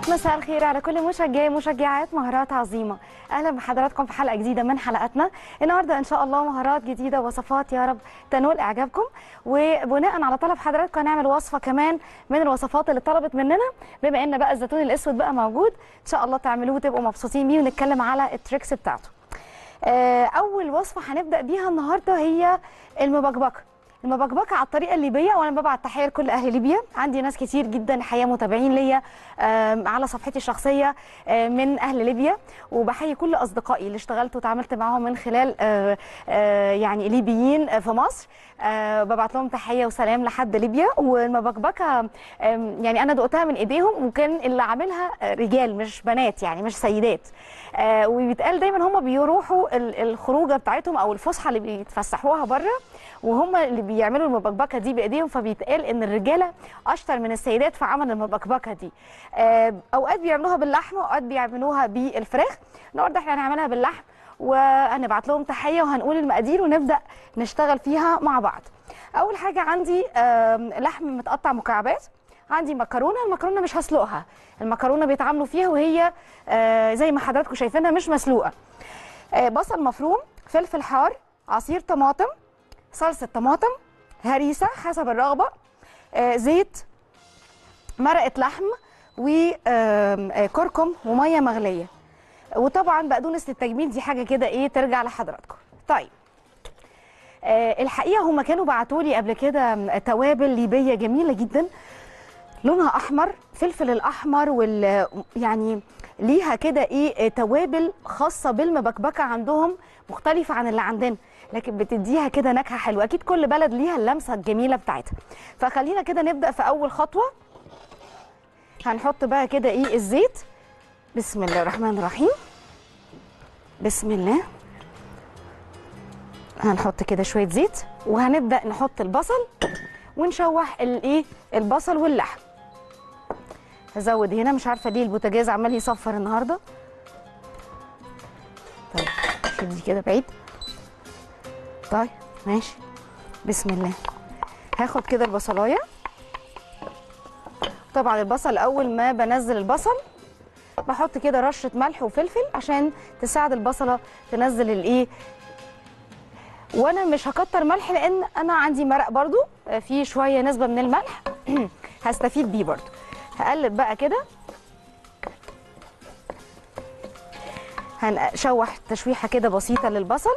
مساء الخير على كل مشجعي مشجعات مهارات عظيمه اهلا بحضراتكم في حلقه جديده من حلقاتنا النهارده ان شاء الله مهارات جديده وصفات يا رب تنول اعجابكم وبناء على طلب حضراتكم هنعمل وصفه كمان من الوصفات اللي طلبت مننا بما ان بقى الزيتون الاسود بقى موجود ان شاء الله تعملوه وتبقوا مبسوطين بيه ونتكلم على التريكس بتاعته آه، اول وصفه هنبدا بيها النهارده هي المبكبكه المبكبكه على الطريقه الليبيه وانا ببعت تحيه لكل اهل ليبيا عندي ناس كتير جدا الحقيقه متابعين ليا آم، على صفحتي الشخصيه آه، من اهل ليبيا وبحيي كل اصدقائي اللي اشتغلت وتعاملت معاهم من خلال آه، آه، يعني ليبيين آه، في مصر آه، ببعت لهم تحيه وسلام لحد ليبيا والمبكبكه آم، يعني انا دقتها من ايديهم وكان اللي عاملها آه، رجال مش بنات يعني مش سيدات آه، وبيتقال دايما هم بيروحوا ال- الخروجه بتاعتهم او الفسحه اللي بيتفسحوها بره وهم اللي بيعملوا المبكبكه دي بايديهم فبيتقال ان الرجاله اشطر من السيدات في عمل المبكبكه دي آه، اوقات بيعملوها باللحمه واوقات بيعملوها بالفراخ النهارده احنا هنعملها باللحم وهنبعت لهم تحيه وهنقول المقادير ونبدا نشتغل فيها مع بعض اول حاجه عندي آم، لحم متقطع مكعبات عندي مكرونه المكرونه مش هسلقها المكرونه بيتعاملوا فيها وهي آه، زي ما حضراتكم شايفينها مش مسلوقه آه، بصل مفروم فلفل حار عصير طماطم صلصه طماطم هريسه حسب الرغبه آه، زيت مرقه لحم وكركم وميه مغليه وطبعا بقدونس للتجميل دي حاجه كده ايه ترجع لحضراتكم طيب آه، الحقيقه هم كانوا بعتوا لي قبل كده توابل ليبيه جميله جدا لونها احمر فلفل الاحمر وال يعني ليها كده ايه آه، توابل خاصه بالمبكبكه عندهم مختلفه عن اللي عندنا لكن بتديها كده نكهه حلوه اكيد كل بلد ليها اللمسه الجميله بتاعتها فخلينا كده نبدا في اول خطوه هنحط بقى كده ايه الزيت بسم الله الرحمن الرحيم بسم الله هنحط كده شويه زيت وهنبدا نحط البصل ونشوح الايه البصل واللحم هزود هنا مش عارفه ليه البوتاجاز عمال يصفر النهارده طيب شيل دي كده بعيد طيب ماشي بسم الله هاخد كده البصلايه طبعا البصل اول ما بنزل البصل بحط كده رشه ملح وفلفل عشان تساعد البصله تنزل الايه وانا مش هكتر ملح لان انا عندي مرق برضو آه، فيه شويه نسبه من الملح هستفيد بيه برضو هقلب بقى كده هنشوح تشويحه كده بسيطه للبصل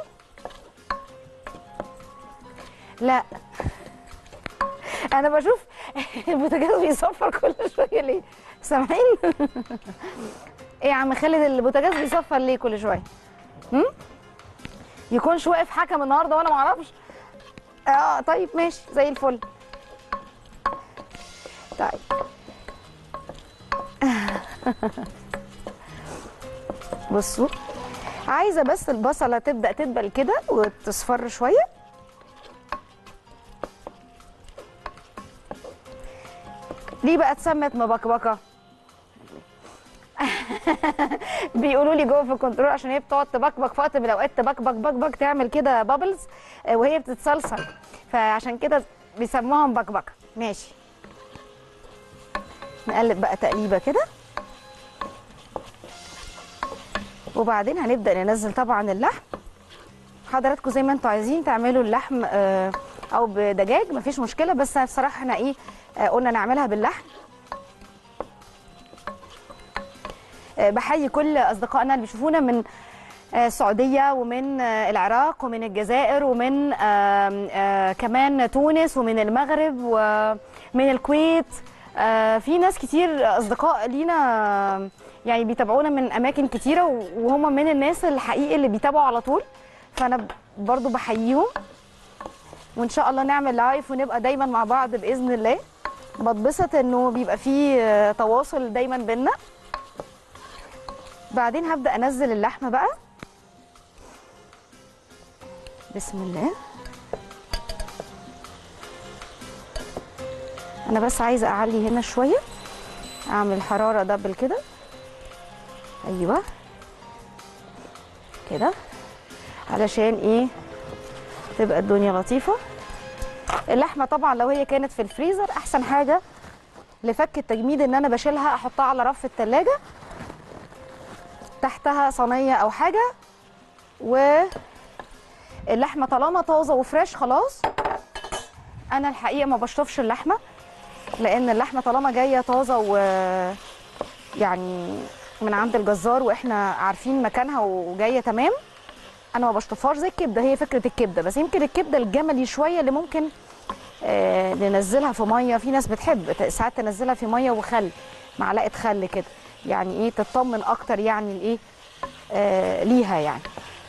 لا انا بشوف البوتاجاز بيصفر كل شويه ليه سامعين ايه يا عم خالد البوتاجاز بيصفر ليه كل شويه هم؟ يكونش واقف حكم النهارده وانا ما اعرفش اه طيب ماشي زي الفل طيب بصوا عايزه بس البصله تبدا تدبل كده وتصفر شويه ليه بقى اتسمت مبكبكه بيقولوا لي جوه في الكنترول عشان هي بتقعد تبكبك في وقت من الاوقات تبكبك بكبك تعمل كده بابلز وهي بتتصلصل فعشان كده بيسموها مبكبكه ماشي نقلب بقى تقليبه كده وبعدين هنبدا ننزل طبعا اللحم حضراتكم زي ما انتوا عايزين تعملوا اللحم آه، او بدجاج مفيش مشكله بس بصراحه احنا ايه آه، قلنا نعملها باللحم آه، بحيي كل اصدقائنا اللي بيشوفونا من آه، السعوديه ومن آه، العراق ومن الجزائر ومن آم، آه، كمان تونس ومن المغرب ومن الكويت آه، في ناس كتير اصدقاء لينا آه، يعني بيتابعونا من اماكن كتيره وهم من الناس الحقيقي اللي بيتابعوا على طول فانا برضو بحييهم وان شاء الله نعمل لايف ونبقى دايما مع بعض باذن الله بتبسط انه بيبقى فيه آه، تواصل دايما بينا بعدين هبدا انزل اللحمه بقى بسم الله انا بس عايزه اعلي هنا شويه اعمل حراره دبل كده ايوه كده علشان ايه تبقى الدنيا لطيفه اللحمه طبعا لو هي كانت في الفريزر احسن حاجه لفك التجميد ان انا بشيلها احطها على رف التلاجة تحتها صينيه او حاجه واللحمه طالما طازه وفريش خلاص انا الحقيقه ما بشطفش اللحمه لان اللحمه طالما جايه طازه و يعني من عند الجزار واحنا عارفين مكانها وجايه تمام انا ما بشطفهاش زي الكبده هي فكره الكبده بس يمكن الكبده الجملي شويه اللي ممكن آه ننزلها في ميه في ناس بتحب ساعات تنزلها في ميه وخل معلقه خل كده يعني ايه تطمن اكتر يعني الايه آه ليها يعني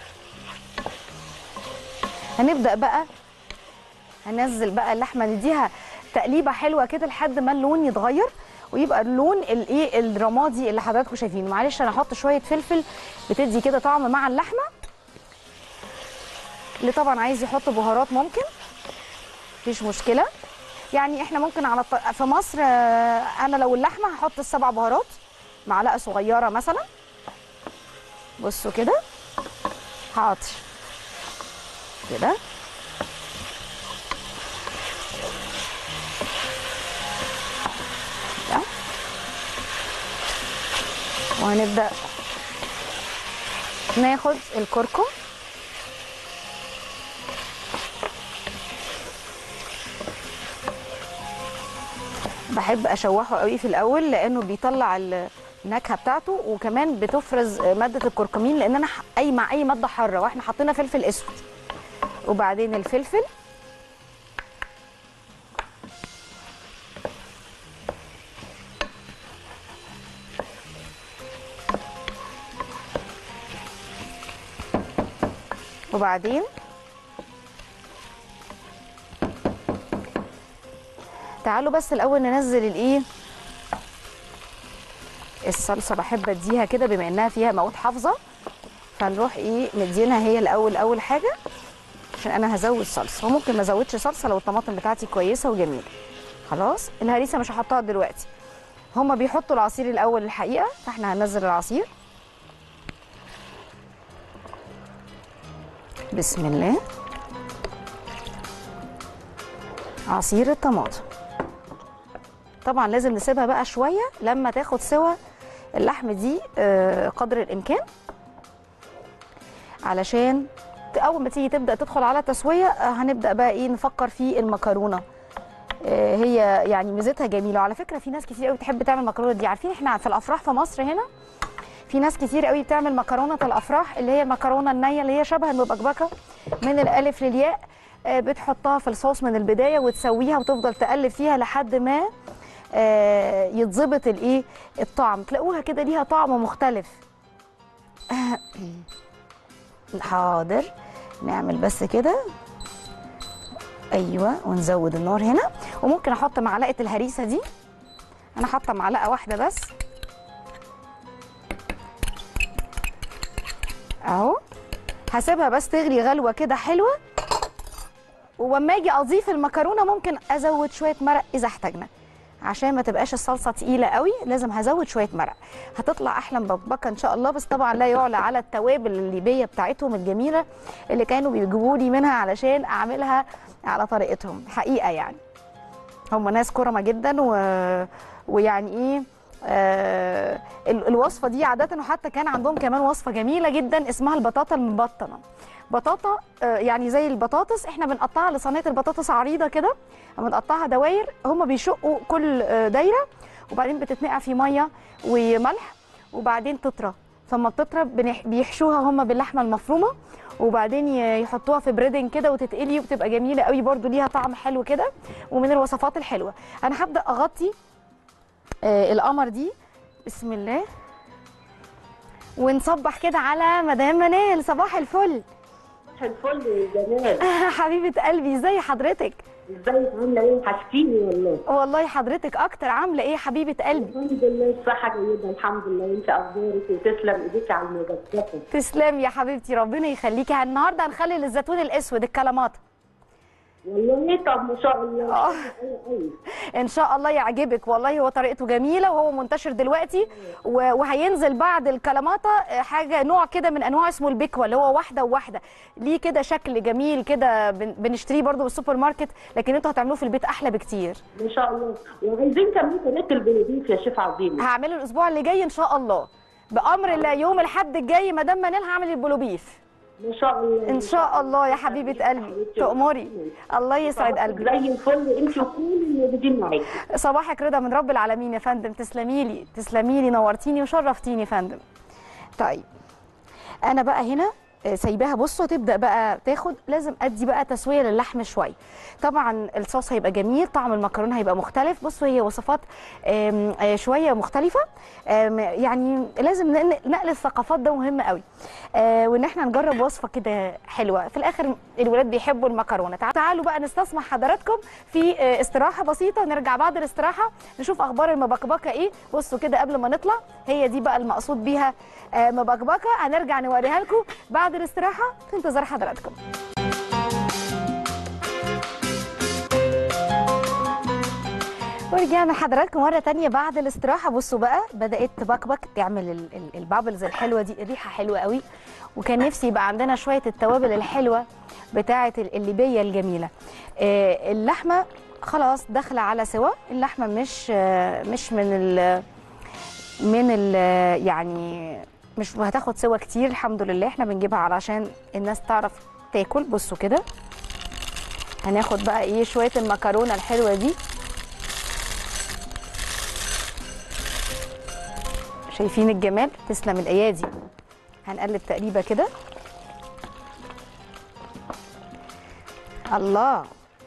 هنبدا بقى هنزل بقى اللحمه نديها تقليبه حلوه كده لحد ما اللون يتغير ويبقى اللون الايه الرمادي اللي حضراتكم شايفينه معلش انا هحط شويه فلفل بتدي كده طعم مع اللحمه اللي طبعا عايز يحط بهارات ممكن مفيش مشكله يعني احنا ممكن على الط... في مصر آه، انا لو اللحمه هحط السبع بهارات معلقه صغيره مثلا بصوا كده حاضر كده كده. وهنبدا ناخد الكركم بحب اشوحه قوي في الاول لانه بيطلع النكهه بتاعته وكمان بتفرز ماده الكركمين لان انا ح- اي مع اي ماده حاره واحنا حطينا فلفل اسود وبعدين الفلفل وبعدين تعالوا بس الاول ننزل الايه الصلصه بحب اديها كده بما انها فيها مواد حافظه فنروح ايه مدينها هي الاول اول حاجه عشان انا هزود صلصه وممكن ما ازودش صلصه لو الطماطم بتاعتي كويسه وجميله خلاص الهريسه مش هحطها دلوقتي هما بيحطوا العصير الاول الحقيقه فاحنا هننزل العصير بسم الله عصير الطماطم طبعا لازم نسيبها بقى شويه لما تاخد سوا اللحم دي آه، قدر الامكان علشان ت- اول ما تيجي تبدا تدخل على تسويه آه، هنبدا بقى ايه نفكر في المكرونه آه، هي يعني ميزتها جميله وعلى فكره في ناس كتير قوي بتحب تعمل مكرونه دي عارفين احنا في الافراح في مصر هنا في ناس كتير قوي بتعمل مكرونه الافراح اللي هي المكرونه النيه اللي هي شبه المبكبكه من الالف للياء آه، بتحطها في الصوص من البدايه وتسويها وتفضل تقلب فيها لحد ما آه، يتظبط الايه الطعم تلاقوها كده ليها طعم مختلف حاضر نعمل بس كده ايوه ونزود النار هنا وممكن احط معلقه الهريسه دي انا حاطه معلقه واحده بس اهو هسيبها بس تغلي غلوه كده حلوه ولما اجي اضيف المكرونه ممكن ازود شويه مرق اذا احتاجنا عشان ما تبقاش الصلصه تقيله قوي لازم هزود شويه مرق هتطلع احلى مبكبكه ان شاء الله بس طبعا لا يعلى على التوابل الليبيه بتاعتهم الجميله اللي كانوا بيجيبوا لي منها علشان اعملها على طريقتهم حقيقه يعني هم ناس كرمه جدا و... ويعني ايه آه ال- الوصفه دي عاده وحتى كان عندهم كمان وصفه جميله جدا اسمها البطاطا المبطنه بطاطا آه يعني زي البطاطس احنا بنقطعها لصينيه البطاطس عريضه كده بنقطعها دواير هم بيشقوا كل آه، دايره وبعدين بتتنقع في ميه وملح وبعدين تطرى فلما بتطرى بنح- بيحشوها هم باللحمه المفرومه وبعدين ي- يحطوها في بريدنج كده وتتقلي وبتبقى جميله قوي برده ليها طعم حلو كده ومن الوصفات الحلوه انا هبدا اغطي آه، القمر دي بسم الله ونصبح كده على مدام منال صباح الفل صباح الفل يا جمال حبيبه قلبي ازي حضرتك ازيك عامله ايه وحشتيني والله والله حضرتك اكتر عامله ايه حبيبه قلبي الحمد لله الصحه جيده الحمد لله انت اخبارك وتسلم ايديك على المبكبكه تسلم يا حبيبتي ربنا يخليكي النهارده هنخلي الزيتون الاسود الكلامات والله طب ما شاء الله آه. أيوة، أيوة. ان شاء الله يعجبك والله هو طريقته جميله وهو منتشر دلوقتي و- وهينزل بعد الكلاماتا آه، حاجه نوع كده من انواع اسمه البيكوا اللي هو واحده وواحده ليه كده شكل جميل كده بن- بنشتريه برضو من السوبر ماركت لكن انتوا هتعملوه في البيت احلى بكتير ما شاء الله وعايزين كمان طريقه البلديف يا شيف عظيم هعمله الاسبوع اللي جاي ان شاء الله بامر الله يوم الاحد الجاي مدام منال هعمل البلوبيف ما شاء الله ان شاء الله يا حبيبه قلبي تؤمري الله يسعد قلبك زي الفل انت وكل الموجودين معاكي صباحك رضا من رب العالمين يا فندم تسلمي لي تسلمي لي نورتيني وشرفتيني يا فندم طيب انا بقى هنا آه، سايباها بصوا تبدا بقى تاخد لازم ادي بقى تسويه للحم شويه طبعا الصوص هيبقى جميل طعم المكرونه هيبقى مختلف بصوا هي وصفات آم، آه، شويه مختلفه آم، يعني لازم نقل نقل الثقافات ده مهم قوي آه، وان احنا نجرب وصفه كده حلوه في الاخر الولاد بيحبوا المكرونه تع- تعالوا بقى نستسمع حضراتكم في آه، استراحه بسيطه نرجع بعد الاستراحه نشوف اخبار المبكبكه ايه بصوا كده قبل ما نطلع هي دي بقى المقصود بيها آه، مبكبكه هنرجع نوريها لكم بعد الاستراحه في انتظار حضراتكم ورجعنا لحضراتكم مرة تانية بعد الاستراحة بصوا بقى بدأت تبكبك تعمل ال- ال- البابلز الحلوة دي الريحة حلوة قوي وكان نفسي يبقى عندنا شوية التوابل الحلوة بتاعة ال- الليبية الجميلة آه، اللحمة خلاص داخلة على سوا اللحمة مش آه، مش من ال من ال يعني مش هتاخد سوا كتير الحمد لله احنا بنجيبها علشان الناس تعرف تاكل بصوا كده هناخد بقى ايه شوية المكرونة الحلوة دي شايفين الجمال تسلم الايادي هنقلب تقليبه كده الله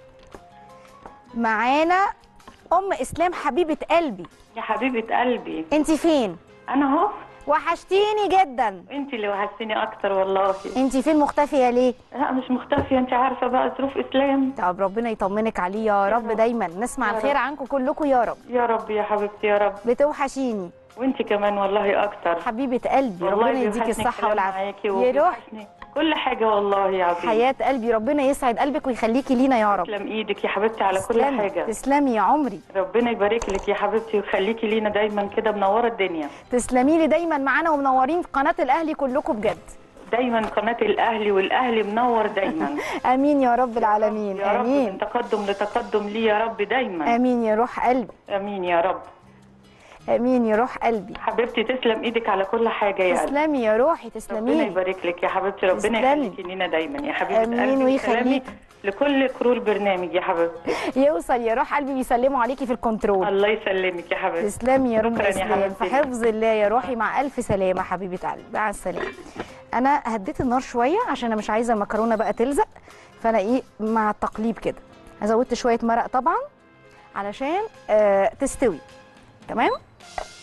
معانا ام اسلام حبيبه قلبي يا حبيبة قلبي انت فين أنا أهو وحشتيني جدا أنت اللي وحشتيني أكتر والله انت فين مختفيه ليه لا مش مختفية أنت عارفة بقى ظروف إسلام طب ربنا يطمنك عليه يا رب رب. دايما نسمع يا الخير رب. عنكم كلكم يا رب يا رب يا حبيبتي يا رب بتوحشيني وأنت كمان والله أكتر حبيبه قلبي والله ربنا يديكي بيوحشني الصحه الكلام والعافيه معاكي يا روح وبيوحشني كل حاجة والله يا عظيم حياه قلبي ربنا يسعد قلبك ويخليكي لينا يا رب تسلم إيدك يا حبيبتي على كل تسلمي حاجة تسلمي يا عمري ربنا يبارك لك يا حبيبتي ويخليكي لينا دايما كده منورة الدنيا تسلمي لي دايما معانا ومنورين في قناه الاهلي كلكم بجد دايما قناة الأهلي والأهلي منور دايما امين يا رب العالمين يا رب من امين تقدم لتقدم لي يا رب دايما امين يا روح قلبي امين يا رب امين يا روح قلبي حبيبتي تسلم ايدك على كل حاجه يا قلبي تسلمي يا روحي ربنا تسلمي لي يبارك لك يا حبيبتي ربنا تسلمي. يخليكي لينا دايما يا حبيبه آمين قلبي ويخليك. وسلامي لكل كرو البرنامج يا حبيبتي يوصل يا روح قلبي بيسلموا عليكي في الكنترول الله يسلمك يا حبيبتي تسلمي يا رب شكراً يا اسلام حبيبتي. في حفظ الله يا روحي مع الف سلامه حبيبه قلبي مع السلامه انا هديت النار شويه عشان انا مش عايزه المكرونه بقى تلزق فانا ايه مع التقليب كده زودت شويه مرق طبعا علشان آه تستوي تمام